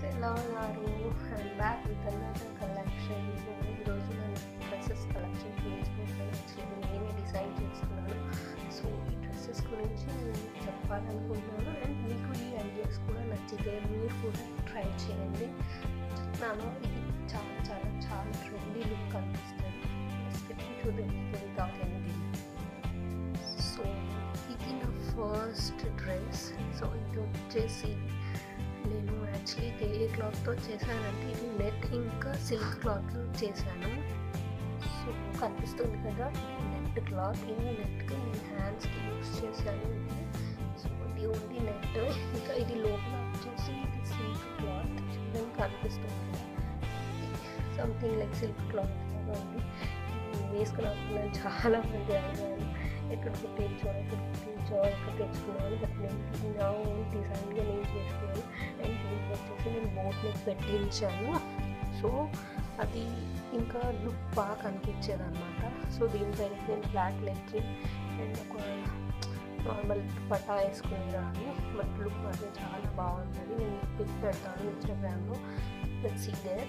ఎలా ఉన్నారు and back with another collection so ఈరోజు నేను డ్రెస్సెస్ కలెక్షన్ చూపించుకుంటాను యాక్చువల్లీ నేనే డిసైడ్ చేసుకున్నాను సో ఈ డ్రెస్సెస్ గురించి నేను చెప్పాలనుకుంటున్నాను అండ్ మీకు ఈ ఐడియాస్ కూడా నచ్చితే మీరు కూడా ట్రై చేయండి చెప్తాను ఇది చాలా చాలా చాలా ట్రెండీ లుక్ కనిపిస్తుంది చూడండి వితౌట్ ఎనీ సో ఇది నా ఫస్ట్ డ్రెస్ సో ఇది వచ్చేసి నేను యాక్చువల్లీ ఇది ఏ క్లాత్తో చేశానంటే ఇది నెట్ ఇంకా సిల్క్ క్లాత్లో చేశాను సో కనిపిస్తుంది కదా నెట్ క్లాత్ ఈ నెట్కి నేను హ్యాండ్స్కి యూస్ చేశాను ఇది సో ఇది ఓన్లీ నెట్ ఇంకా ఇది లోపల వచ్చేసి ఇది సిల్క్ క్లాత్ చూడడానికి కనిపిస్తుంది సంథింగ్ లైక్ సిల్క్ క్లాత్ ఉంది వేసుకుని అనుకున్నాను చాలా మంది అడిగాను ఎక్కడ కుట్టించో ఎక్కడ కుట్టించో ఎక్కడ తెచ్చుకున్నాను బట్ నేను ఇది నా ఓన్ డిజైన్గా నేను చేసుకున్నాను అండ్ దీనికి వచ్చేసి నేను బోట్ నెక్ పెట్టించాను సో అది ఇంకా లుక్ బాగా కనిపించేది అనమాట సో దీనిపైన నేను బ్లాక్ లెగ్గిన్ అండ్ ఒక నార్మల్ పటా వేసుకునేదాన్ని బట్ లుక్ మాత్రం చాలా బాగుంటుంది నేను పిక్ పెడతాను ఇన్స్టాగ్రామ్లో లెట్ సీ దేర్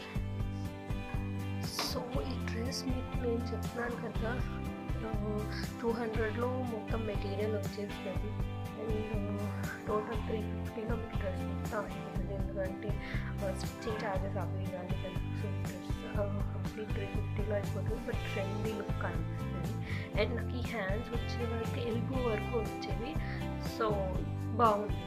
సో ఈ డ్రెస్ మీకు నేను చెప్తున్నాను కదా టూ హండ్రెడ్లో మొత్తం మెటీరియల్ వచ్చేస్తుంది అండ్ టోటల్ త్రీ ఫిఫ్టీలో మీకు డ్రెస్ మొత్తం అయిపోతుంది ఎందుకంటే స్టిచ్చింగ్ ఛార్జెస్ అవి కానీ కదా సో డ్రెస్ కంప్లీట్ త్రీ ఫిఫ్టీలో అయిపోతుంది బట్ ట్రెండీ లుక్ కనిపిస్తుంది అండ్ నాకు ఈ హ్యాండ్స్ వచ్చే వరకు ఎల్బో వరకు వచ్చేవి సో బాగుంది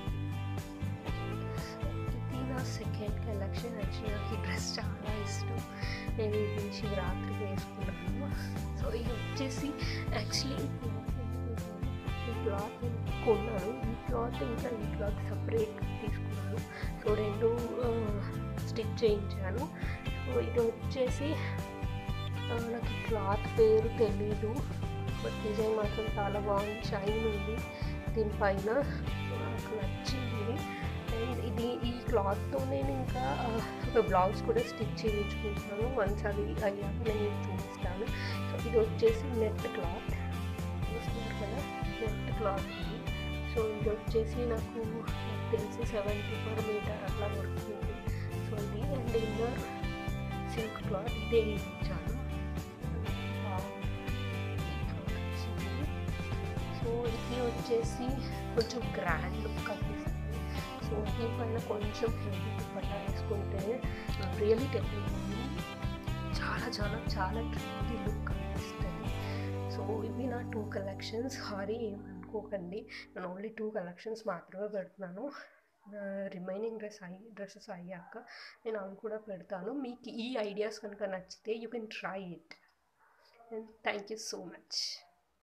ఇది నా సెకండ్ కలెక్షన్ యాక్చువల్లీ నాకు ఈ డ్రెస్ చాలా ఇష్టం నేను ఇది శివరాత్రికి వేసుకున్నాను సో ఇది వచ్చేసి యాక్చువల్లీ ఈ క్లాత్ నేను కొన్నాను ఈ క్లాత్ ఇంకా ఈ క్లాత్ సపరేట్ తీసుకున్నాను సో రెండు స్టిచ్ చేయించాను సో ఇది వచ్చేసి నాకు ఈ క్లాత్ పేరు తెలీదు బట్ డిజైన్ మాత్రం చాలా బాగుంది షైన్ ఉంది దీనిపైన నాకు నచ్చింది అండ్ ఇది ఈ క్లాత్తో నేను ఇంకా ఒక బ్లౌజ్ కూడా స్టిచ్ చేయించుకుంటాను వన్స్ అది అయ్యాక నేను చూపిస్తాను సో ఇది వచ్చేసి నెట్ క్లాత్ చూస్తున్నారు కదా నెట్ క్లాత్ ఇది సో ఇది వచ్చేసి నాకు తెలిసి సెవెంటీ పర్ మీటర్ అట్లా పడుతుంది సో ఇది అండ్ ఇన్నర్ సిల్క్ క్లాత్ ఇదే ఇచ్చాను సో ఇది వచ్చేసి కొంచెం గ్రాండ్ లుక్ కనిపిస్తుంది సో దీనిపైన కొంచెం హెవీ దుప్పట్టా వేసుకుంటే రియలీ టెక్నిక్ చాలా చాలా చాలా ట్రెండీ లుక్ కనిపిస్తుంది సో ఇవి నా టూ కలెక్షన్స్ సారీ ఏమనుకోకండి నేను ఓన్లీ టూ కలెక్షన్స్ మాత్రమే పెడుతున్నాను రిమైనింగ్ డ్రెస్ అయ్యి డ్రెస్సెస్ అయ్యాక నేను అవి కూడా పెడతాను మీకు ఈ ఐడియాస్ కనుక నచ్చితే you can try it and thank you so much